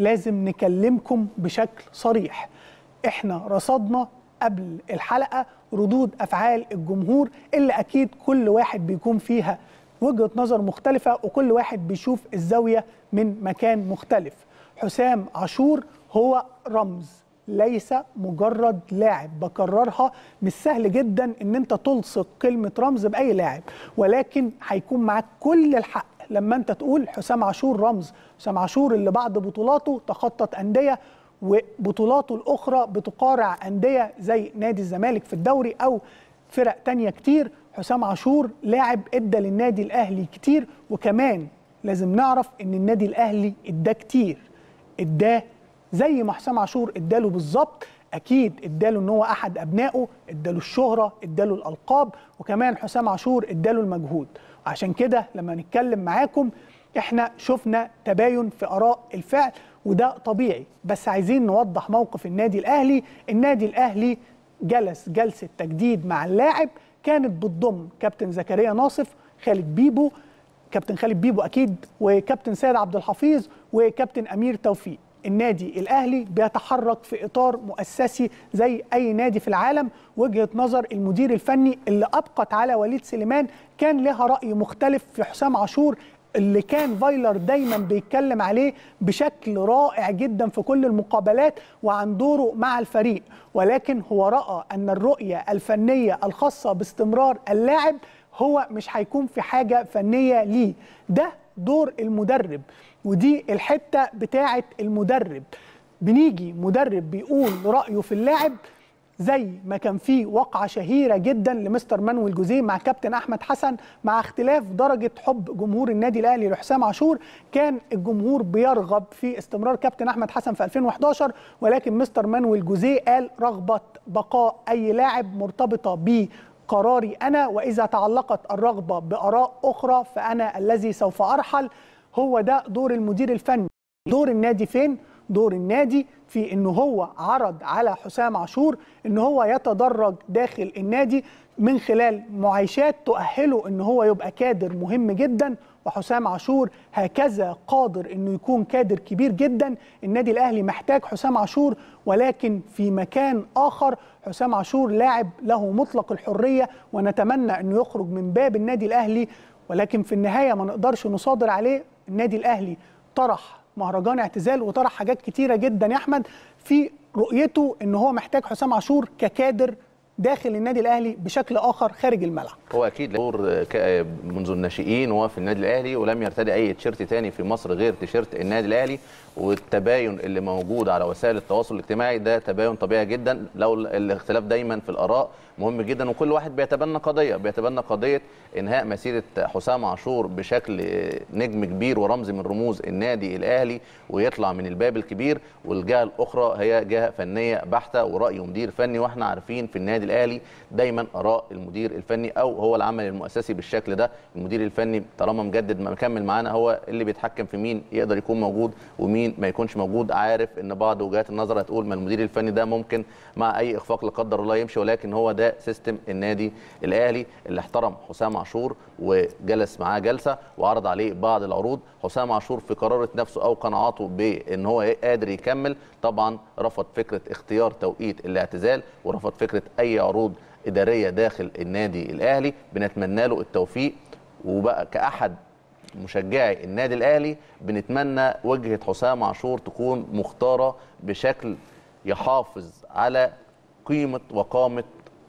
لازم نكلمكم بشكل صريح احنا رصدنا قبل الحلقه ردود افعال الجمهور اللي اكيد كل واحد بيكون فيها وجهه نظر مختلفه وكل واحد بيشوف الزاويه من مكان مختلف حسام عاشور هو رمز ليس مجرد لاعب بكررها مش سهل جدا ان انت تلصق كلمه رمز باي لاعب ولكن هيكون معاك كل الحق لما انت تقول حسام عاشور رمز حسام عاشور اللي بعد بطولاته تخطط انديه وبطولاته الاخرى بتقارع انديه زي نادي الزمالك في الدوري او فرق تانية كتير حسام عاشور لاعب ادى للنادي الاهلي كتير وكمان لازم نعرف ان النادي الاهلي اداه كتير اداه زي ما حسام عاشور اداله بالظبط اكيد اداله ان هو احد ابنائه اداله الشهره اداله الالقاب وكمان حسام عاشور اداله المجهود عشان كده لما نتكلم معاكم احنا شفنا تباين في اراء الفعل وده طبيعي بس عايزين نوضح موقف النادي الاهلي النادي الاهلي جلس جلسه تجديد مع اللاعب كانت بتضم كابتن زكريا ناصف خالد بيبو كابتن خالد بيبو اكيد وكابتن سيد عبد الحفيظ وكابتن امير توفيق النادي الاهلي بيتحرك في اطار مؤسسي زي اي نادي في العالم وجهه نظر المدير الفني اللي ابقت على وليد سليمان كان لها راي مختلف في حسام عاشور اللي كان فايلر دايما بيتكلم عليه بشكل رائع جدا في كل المقابلات وعن دوره مع الفريق ولكن هو راى ان الرؤيه الفنيه الخاصه باستمرار اللاعب هو مش هيكون في حاجه فنيه ليه ده دور المدرب ودي الحته بتاعه المدرب بنيجي مدرب بيقول رايه في اللاعب زي ما كان في وقعه شهيره جدا لمستر مانويل جوزيه مع كابتن احمد حسن مع اختلاف درجه حب جمهور النادي الاهلي لحسام عاشور كان الجمهور بيرغب في استمرار كابتن احمد حسن في 2011 ولكن مستر مانويل جوزيه قال رغبه بقاء اي لاعب مرتبطه ب قراري انا واذا تعلقت الرغبه باراء اخرى فانا الذي سوف ارحل هو ده دور المدير الفني دور النادي فين دور النادي في ان هو عرض على حسام عاشور ان هو يتدرج داخل النادي من خلال معايشات تؤهله ان هو يبقى كادر مهم جدا وحسام عاشور هكذا قادر انه يكون كادر كبير جدا النادي الاهلي محتاج حسام عاشور ولكن في مكان اخر حسام عاشور لاعب له مطلق الحريه ونتمنى انه يخرج من باب النادي الاهلي ولكن في النهايه ما نقدرش نصادر عليه النادي الاهلي طرح مهرجان اعتزال وطرح حاجات كتيره جدا يا احمد في رؤيته ان هو محتاج حسام عاشور ككادر داخل النادي الاهلي بشكل اخر خارج الملعب هو اكيد دور منذ الناشئين وهو في النادي الاهلي ولم يرتدي اي تيشيرت تاني في مصر غير تيشيرت النادي الاهلي والتباين اللي موجود على وسائل التواصل الاجتماعي ده تباين طبيعي جدا لو الاختلاف دايما في الاراء مهم جدا وكل واحد بيتبنى قضيه بيتبنى قضيه انهاء مسيره حسام عاشور بشكل نجم كبير ورمز من رموز النادي الاهلي ويطلع من الباب الكبير والجهه الاخرى هي جهه فنيه بحته وراي مدير فني واحنا عارفين في النادي الاهلي دايما اراء المدير الفني او هو العمل المؤسسي بالشكل ده المدير الفني طالما مجدد مكمل معانا هو اللي بيتحكم في مين يقدر يكون موجود ومين ما يكونش موجود عارف ان بعض وجهات النظر هتقول ما المدير الفني ده ممكن مع اي اخفاق لا قدر الله يمشي ولكن هو ده سيستم النادي الاهلي اللي احترم حسام عاشور وجلس معاه جلسه وعرض عليه بعض العروض حسام عاشور في قراره نفسه او قناعاته بان هو قادر يكمل طبعا رفض فكره اختيار توقيت الاعتزال ورفض فكره اي عروض اداريه داخل النادي الاهلي بنتمنى له التوفيق وبقى كاحد مشجعي النادي الاهلي بنتمنى وجهه حسام عاشور تكون مختاره بشكل يحافظ على قيمه وقامه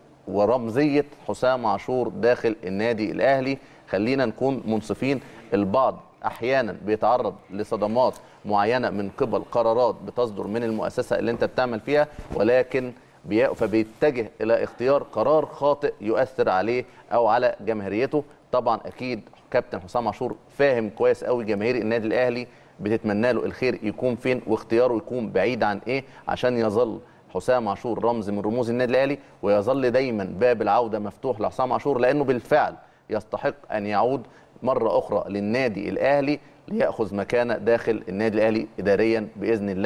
ورمزيه حسام عاشور داخل النادي الاهلي خلينا نكون منصفين البعض احيانا بيتعرض لصدمات معينه من قبل قرارات بتصدر من المؤسسه اللي انت بتعمل فيها ولكن فبيتجه الى اختيار قرار خاطئ يؤثر عليه او على جماهيريته طبعا اكيد كابتن حسام عاشور فاهم كويس قوي جماهير النادي الاهلي بتتمنى له الخير يكون فين واختياره يكون بعيد عن ايه عشان يظل حسام عاشور رمز من رموز النادي الاهلي ويظل دايما باب العوده مفتوح لحسام عاشور لانه بالفعل يستحق ان يعود مره اخرى للنادي الاهلي لياخذ مكانه داخل النادي الاهلي اداريا باذن الله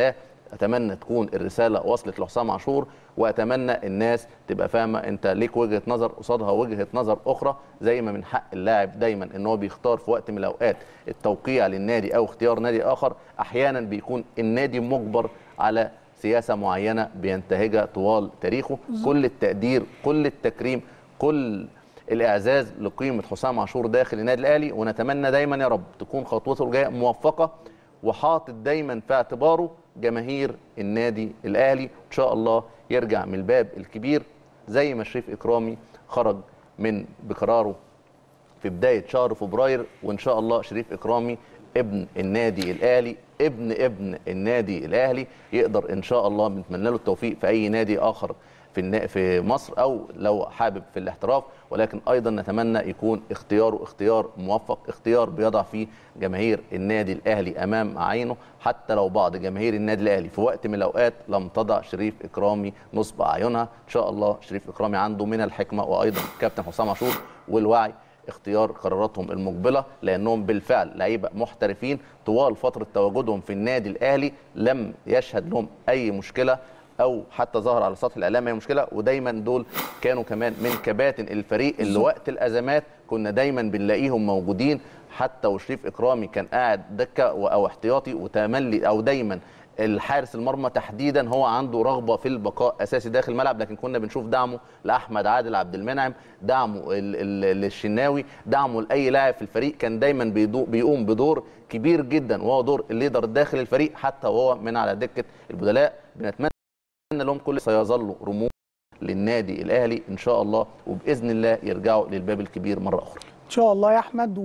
اتمنى تكون الرساله وصلت لحسام عاشور واتمنى الناس تبقى فاهمه انت ليك وجهه نظر قصادها وجهه نظر اخرى زي ما من حق اللاعب دايما ان هو بيختار في وقت من الاوقات التوقيع للنادي او اختيار نادي اخر احيانا بيكون النادي مجبر على سياسه معينه بينتهجها طوال تاريخه كل التقدير كل التكريم كل الاعزاز لقيمه حسام عاشور داخل النادي الاهلي ونتمنى دايما يا رب تكون خطوته الجايه موفقه وحاطط دايما في اعتباره جماهير النادي الاهلي ان شاء الله يرجع من الباب الكبير زي ما شريف اكرامي خرج من بقراره في بدايه شهر فبراير وان شاء الله شريف اكرامي ابن النادي الاهلي ابن ابن النادي الاهلي يقدر ان شاء الله بنتمنى له التوفيق في اي نادي اخر في النا... في مصر او لو حابب في الاحتراف ولكن ايضا نتمنى يكون اختياره اختيار موفق اختيار بيضع فيه جماهير النادي الاهلي امام عينه حتى لو بعض جماهير النادي الاهلي في وقت من الاوقات لم تضع شريف اكرامي نصب اعينها ان شاء الله شريف اكرامي عنده من الحكمه وايضا كابتن حسام عاشور والوعي اختيار قراراتهم المقبله لانهم بالفعل لعيبه محترفين طوال فتره تواجدهم في النادي الاهلي لم يشهد لهم اي مشكله او حتى ظهر على سطح الاعلام اي مشكله ودايما دول كانوا كمان من كباتن الفريق اللي وقت الازمات كنا دايما بنلاقيهم موجودين حتى وشريف اكرامي كان قاعد دكه او احتياطي وتملي او دايما الحارس المرمى تحديدا هو عنده رغبه في البقاء اساسي داخل الملعب لكن كنا بنشوف دعمه لاحمد عادل عبد المنعم دعمه للشناوي دعمه لاي لاعب في الفريق كان دايما بيقوم بدور كبير جدا وهو دور الليدر داخل الفريق حتى وهو من على دكه البدلاء بنتمنى لهم كل سيظل رموز للنادي الاهلي ان شاء الله وباذن الله يرجعوا للباب الكبير مره اخرى ان شاء الله يا احمد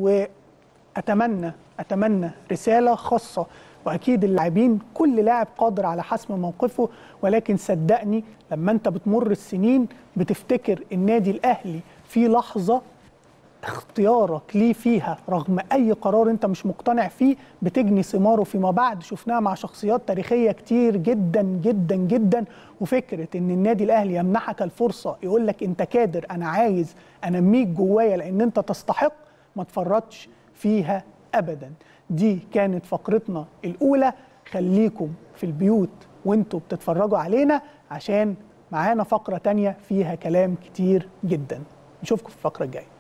واتمنى اتمنى رساله خاصه واكيد اللاعبين كل لاعب قادر على حسم موقفه ولكن صدقني لما انت بتمر السنين بتفتكر النادي الاهلي في لحظه اختيارك ليه فيها رغم اي قرار انت مش مقتنع فيه بتجني ثماره فيما بعد شفناها مع شخصيات تاريخيه كتير جدا جدا جدا وفكره ان النادي الاهلي يمنحك الفرصه يقول لك انت كادر انا عايز انميك جوايا لان انت تستحق ما تفرطش فيها ابدا دي كانت فقرتنا الاولى خليكم في البيوت وانتوا بتتفرجوا علينا عشان معانا فقره تانية فيها كلام كتير جدا نشوفكم في الفقره الجايه